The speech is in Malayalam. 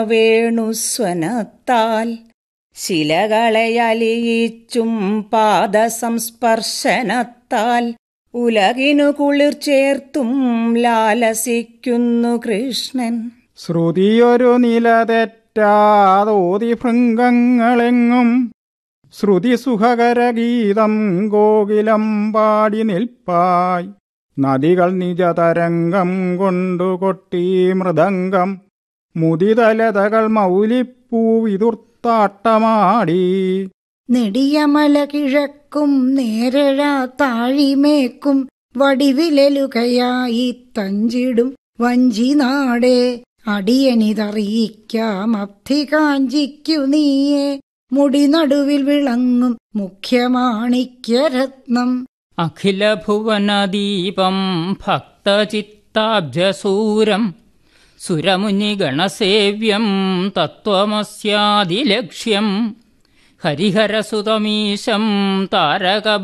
വേണുസ്വനത്താൽ ശിലകളെ അലിയിച്ചും പാദസംസ്പർശനത്താൽ ഉലകിനു കുളിർ ചേർത്തും ലാലസിക്കുന്നു കൃഷ്ണൻ ശ്രുതിയൊരു നിലതെറ്റാതോതി ഭൃംഗങ്ങളെങ്ങും ശ്രുതി സുഖകരഗീതം ഗോകുലം പാടി നിൽപ്പായി നദികൾ നിജതരംഗം കൊണ്ടു കൊട്ടി മൃദംഗം മുദിതലതകൾ മൗലിപ്പൂവിതുർത്താട്ടമാടി നെടിയമല കിഴക്കും നേരഴ താഴിമേക്കും വടിവിലെലുകയായി തഞ്ചിടും വഞ്ചിനാടേ അടിയനിതറിയിക്കാം അബ്ധി കാഞ്ചിക്കു നീയെ മുടി നടുവിൽ വിളങ്ങും മുഖ്യമാണിക്യരത്നം അഖിലഭുവനദീപം ഭക്തചിത്താബ്ജസൂരം സുരമുനിഗണസേവ്യം തത്വമസ്യാദിലക്ഷ്യം ഹരിഹരസുതമീശം താരക